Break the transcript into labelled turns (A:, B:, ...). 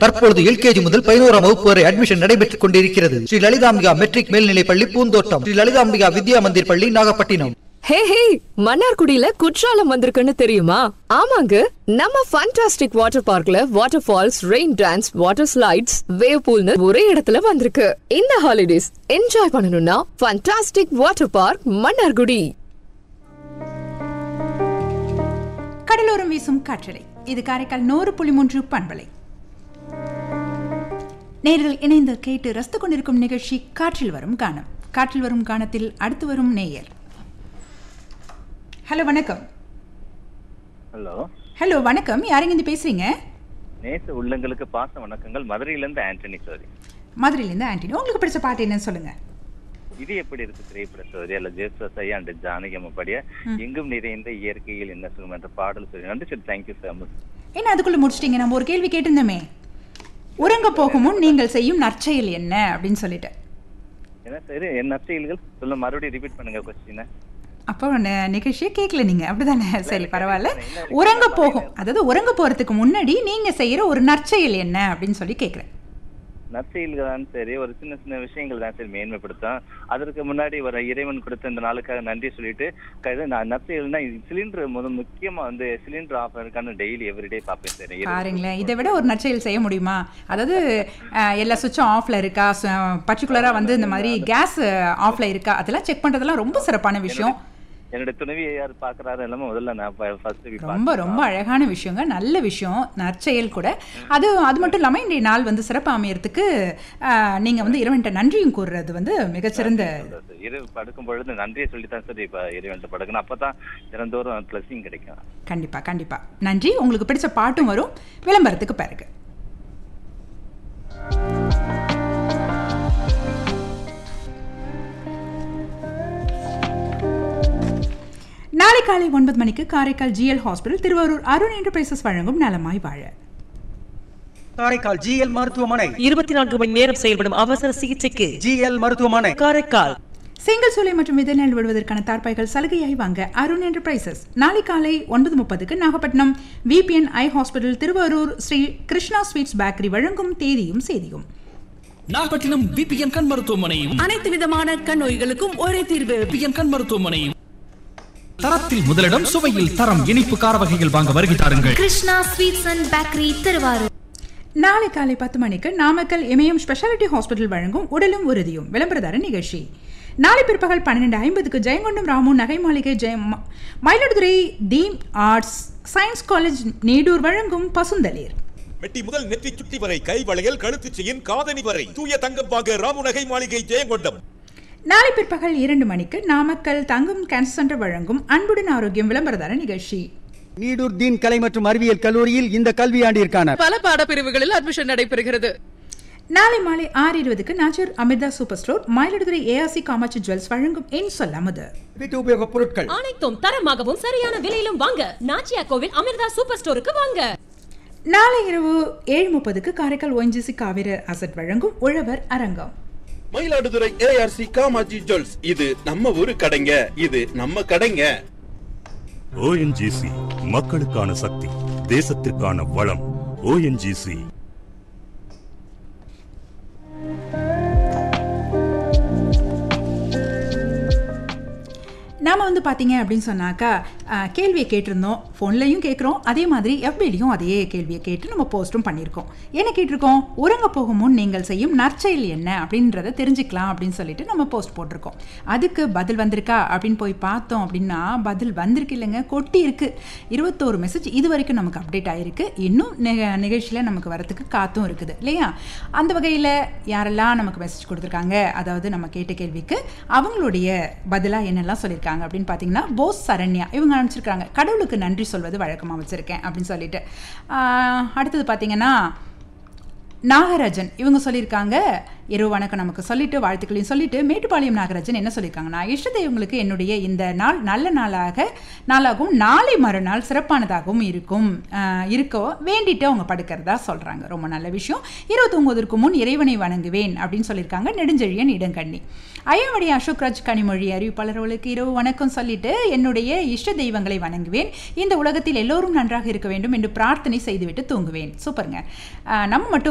A: தற்பொழுது எல்கேஜி முதல் பதினோராம் வகுப்பு வரை அட்மிஷன் நடைபெற்றுக் கொண்டிருக்கிறது ஸ்ரீ லலிதாம்பிகா மெட்ரிக் மேல்நிலைப் பள்ளி பூந்தோட்டம் ஸ்ரீ லலிதாம்பிகா வித்யா மந்திர் பள்ளி நாகப்பட்டினம்
B: ஹே ஹே மன்னார்குடியில குற்றாலம் வந்திருக்குன்னு தெரியுமா ஆமாங்க நம்ம ஃபண்டாஸ்டிக் வாட்டர் பார்க்ல water falls rain dance water slides wave பூல்னு ஒரே இடத்துல வந்திருக்கு இந்த ஹாலிடேஸ் என்ஜாய் பண்ணணும்னா ஃபண்டாஸ்டிக் வாட்டர் பார்க் மன்னார்குடி
C: கடலோரம் வீசும் காற்றலை இது காரைக்கால் நூறு புள்ளி மூன்று பண்பலை நேர்கள் இணைந்து கேட்டு ரசித்து கொண்டிருக்கும் நிகழ்ச்சி காற்றில் வரும் கானம் காற்றில் வரும் கானத்தில் அடுத்து வரும் நேயர் ஹலோ வணக்கம்
D: ஹலோ
C: ஹலோ வணக்கம் யாருங்க இருந்து பேசுறீங்க
D: நேச உள்ளங்களுக்கு பாச வணக்கங்கள் மதுரையிலேருந்து ஆண்டனி சோரி
C: மதுரையிலேருந்து ஆண்டனி உங்களுக்கு பிடிச்ச பாட்டு என்னன்னு சொல்லுங்க
D: இது எப்படி இருக்கு திரைப்பட சோரி அல்ல ஜேசஸ் ஐயா அண்ட் ஜானகி அம்மா பாடிய எங்கும் நிறைந்த இயற்கையில் என்ன சுகம் என்ற பாடல் சோரி நன்றி சார் தேங்க்யூ சார் மச்
C: என்ன அதுக்குள்ள முடிச்சிட்டீங்க நம்ம ஒரு கேள்வி கேட்டிருந்தோமே உறங்க போகும் முன் நீங்கள் செய்யும் நற்செயல் என்ன அப்படின்னு சொல்லிட்டு
D: என்ன சார் என் நற்செயல்கள் சொல்ல மறுபடியும் ரிப்பீட் பண்ணுங்க கொஸ்டினை
C: அப்போ ந- நிகழ்ச்சியை கேட்கல நீங்க அப்படிதானே சரி பரவாயில்ல உறங்க போகும் அதாவது உறங்க போறதுக்கு முன்னாடி நீங்க செய்யற ஒரு நற்செயல் என்ன அப்படின்னு சொல்லி கேட்குறேன்
D: நற்செயல்கள் தான் சரி ஒரு சின்ன சின்ன விஷயங்கள் தான் சரி மேன்மைப்படுத்தும் அதற்கு முன்னாடி ஒரு இறைவன் கொடுத்த இந்த நாளுக்காக நன்றி சொல்லிட்டு க- நான் நற்செயல்னா சிலிண்டர் முதல் முக்கியமா வந்து சிலிண்டர் ஆஃப் இருக்கான்னு டெய்லி எவ்ரிடே பார்ப்பேன் சார் இரவு
C: பாருங்களேன் இதை விட ஒரு நற்செயல் செய்ய முடியுமா அதாவது அஹ், எல்லா சுவிட்சும் ஆஃப்ல இருக்கா பர்டிகுலரா வந்து இந்த மாதிரி கேஸ் ஆஃப்ல இருக்கா அதெல்லாம் செக் பண்றதெல்லாம் ரொம்ப சிறப்பான விஷயம்
D: என்னோட துணைவியை யார் பாக்குறாரு எல்லாமே முதல்ல நான் ஃபர்ஸ்ட்
C: ரொம்ப ரொம்ப அழகான விஷயங்க நல்ல விஷயம் நற்செயல் கூட அது அது மட்டும் இல்லாமல் இன்றைய நாள் வந்து சிறப்பு அமையறதுக்கு அஹ், நீங்க வந்து இறைவன்கிட்ட நன்றியும் கூறுறது வந்து மிகச்சிறந்த
D: இரவு படுக்கும் பொழுது நன்றியை சொல்லித்தான் சார் இப்ப இறைவன்ட்டு படுக்கணும் அப்பதான் தினந்தோறும் பிளஸிங் கிடைக்கும்
C: கண்டிப்பா கண்டிப்பா நன்றி உங்களுக்கு பிடிச்ச பாட்டும் வரும் விளம்பரத்துக்கு பிறகு நாளை காலை ஒன்பது மணிக்கு Karaikal GL hospital Tiruvarur Arun enterprises வழங்கும் நலமாய் வாழ
E: காரைக்கால் ஜிஎல் மருத்துவமனை
F: இருபத்தி நான்கு மணி நேரம் செயல்படும் அவசர சிகிச்சைக்கு
E: ஜிஎல் மருத்துவமனை
F: காரைக்கால்
C: செங்கல் சூளை மற்றும் விதைநெல் விடுவதற்கான தார்பாய்கள் சலுகையாய் வாங்க அருண் என்டர்பிரைசஸ் நாளை காலை ஒன்பது முப்பதுக்கு Nagapattinam VPN eye hospital Tiruvarur Sri Krishna sweets bakery வழங்கும் தேதியும் செய்தியும்
G: நாகப்பட்டினம் விபிஎன் கண் மருத்துவமனையும்
F: அனைத்து விதமான கண் நோய்களுக்கும் ஒரே தீர்வு
G: விபிஎன் கண் மருத்துவமனையும் தரத்தில் முதலிடம் சுவையில் தரம் இனிப்பு கார வகைகள் வாங்க வருகை தாருங்கள்
H: Krishna sweets and bakery Tiruvarur
C: நாளை காலை பத்து மணிக்கு நாமக்கல் இமயம் ஸ்பெஷாலிட்டி ஹாஸ்பிட்டல் வழங்கும் உடலும் உறுதியும் விளம்பரதார நிகழ்ச்சி நாளை பிற்பகல் பன்னிரெண்டு ஐம்பதுக்கு ஜெயங்கொண்டம் ராமு நகை மாளிகை ஜெய ம- Mayiladuthurai theme arts science college Needur வழங்கும் பசுந்தளிர்
I: மெட்டி முதல் நெற்றி சுட்டி வரை கை வளையல் கழுத்துச் செயின் காதணி வரை தூய தங்கம் வாங்க ராமுநகை மாளிகை ஜெயங்கொண்டம்
C: நாளை பிற்பகல் இரண்டு மணிக்கு நாமக்கல் தங்கம் கேன்சர் சென்டர் வழங்கும் அன்புடன் ஆரோக்கியம் விளம்பரதார நிகழ்ச்சி
E: நீடூர் தீன் கலை மற்றும் அறிவியல் கல்லூரியில் இந்த கல்வியாண்டிற்கான
F: பல பாடப்பிரிவுகளில் அட்மிஷன் நடைபெறுகிறது
C: நாளை மாலை ஆறு இருபதுக்கு Nachur Amirtha super store Mayiladuthurai ARC Kamatchi jewels வழங்கும் என் சொல்லாமது
E: வீட்டு உபயோகப் பொருட்கள்
J: அனைத்தும் தரமாகவும் சரியான விலையிலும் வாங்க நாச்சியா கோவில் அமிர்தா சூப்பர் ஸ்டோருக்கு வாங்க
C: நாளை இரவு ஏழு முப்பதுக்கு காரைக்கால் ஒய்ஜிசி காவிர அசட் வழங்கும் உழவர் அரங்கம்
I: மயிலாடுதுறை ஏஆர்சி காமாஜி ஜுவல்ஸ் இது நம்ம ஊரு கடைங்க இது நம்ம கடைங்க
K: ஓஎன்ஜிசி மக்களுக்கான சக்தி தேசத்திற்கான வளம் ஓஎன்ஜிசி
C: நாம வந்து பார்த்தீங்க அப்படின்னு சொன்னாக்கா அஹ், கேள்வியை கேட்டிருந்தோம் ஃபோன்லையும் கேட்குறோம் அதே மாதிரி எஃபிலையும் அதே கேள்வியை கேட்டு நம்ம போஸ்ட்டும் பண்ணியிருக்கோம் என்ன கேட்டிருக்கோம் உறங்க போகும் முன் நீங்கள் செய்யும் நற்செயல் என்ன அப்படின்றத தெரிஞ்சுக்கலாம் அப்படின்னு சொல்லிட்டு நம்ம போஸ்ட் போட்டிருக்கோம் அதுக்கு பதில் வந்திருக்கா அப்படின்னு போய் பார்த்தோம் அப்படின்னா பதில் வந்திருக்கு இல்லைங்க கொட்டி இருக்கு இருபத்தோரு மெசேஜ் இது வரைக்கும் நமக்கு அப்டேட் ஆயிருக்கு இன்னும் நிக- நிகழ்ச்சியில் நமக்கு வரத்துக்கு காத்தும் இருக்குது இல்லையா அந்த வகையில் யாரெல்லாம் நமக்கு மெசேஜ் கொடுத்துருக்காங்க அதாவது நம்ம கேட்ட கேள்விக்கு அவங்களுடைய பதிலாக என்னெல்லாம் சொல்லியிருக்காங்க அப்படின்னு பார்த்தீங்கன்னா போஸ் சரண்யா இவங்க அனுப்பிச்சிருக்காங்க கடவுளுக்கு நன்றி சொல்வது வழக்கமாக வச்சுருக்கேன் அப்படின்னு சொல்லிட்டு ஆஹ், அடுத்தது பார்த்தீங்கன்னா நாகராஜன் இவங்க சொல்லியிருக்காங்க இரவு வணக்கம் நமக்கு சொல்லிட்டு வாழ்த்துக்களையும் சொல்லிட்டு மேட்டுப்பாளையம் நாகராஜன் என்ன சொல்லியிருக்காங்கன்னா இஷ்ட தெய்வங்களுக்கு என்னுடைய இந்த நாள் நல்ல நாளாக நாளாகவும் நாளை மறுநாள் சிறப்பானதாகவும் இருக்கும் ஆஹ், இருக்கோ வேண்டிட்டு அவங்க படுக்கிறதா சொல்கிறாங்க ரொம்ப நல்ல விஷயம் இரவு தூங்குவதற்கு முன் இறைவனை வணங்குவேன் அப்படின்னு சொல்லியிருக்காங்க நெடுஞ்செழியன் இடங்கண்ணி அயவடி அசோக்ராஜ் கனிமொழி அறிவிப்பாளர்களுக்கு இரவு வணக்கம் சொல்லிட்டு என்னுடைய இஷ்ட தெய்வங்களை வணங்குவேன் இந்த உலகத்தில் எல்லோரும் நன்றாக இருக்க வேண்டும் என்று பிரார்த்தனை செய்துவிட்டு தூங்குவேன் சூப்பருங்க ஆஹ், நம்ம மட்டும்